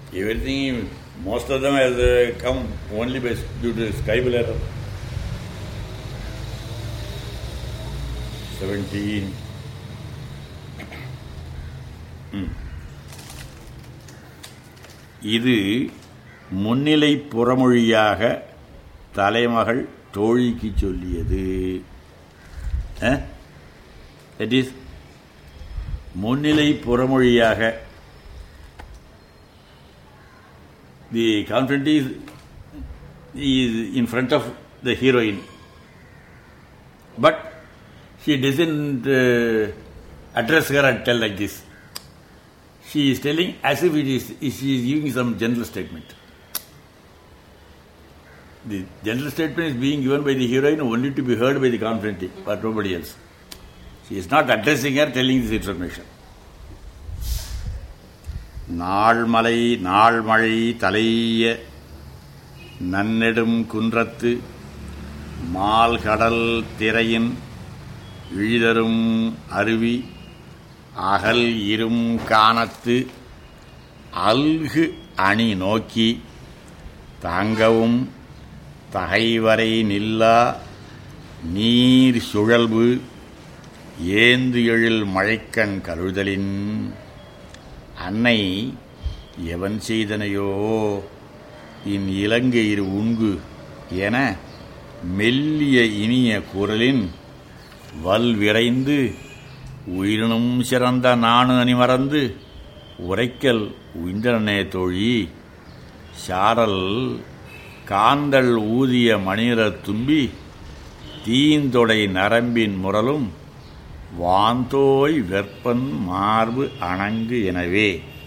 Everything, most of them has uh, come only by, due to scribal error. 17. ம். இது முன்னிலை புறமொழியாக தலைமகள் தோழிக்கு சொல்லியது தட் இஸ் முன்னிலை புறமொழியாக the confident is is in front of the heroine but she doesn't uh, address her and tell like this she is telling as if it is she is giving some general statement the general statement is being given by the heroine only to be heard by the confidant but nobody else she is not addressing her telling this information நாள்மலை நாள்மழை தலைய நன்னெடும் குன்றத்து மால்கடல் திரையின் இழிதரும் அருவி அகல் இரும் காணத்து அல்கு அணி நோக்கி தாங்கவும் தகைவரை நில்லா நீர் சுழல்பு ஏந்து எழில் மழைக்கண் கருதலின் அன்னை எவன் செய்தனையோ இன் இலங்கையிரு உண்கு என மெல்லிய இனிய குரலின் வல் விரைந்து உயிரினும் சிறந்த நாணு அணிமறந்து உரைக்கல் உயிந்தனே தோழி சாரல் காந்தள் ஊதிய மணிர தும்பி தீந்தொடை நரம்பின் முரலும் வாந்தோய் வெப்பன் மார்பு அணங்கு எனவே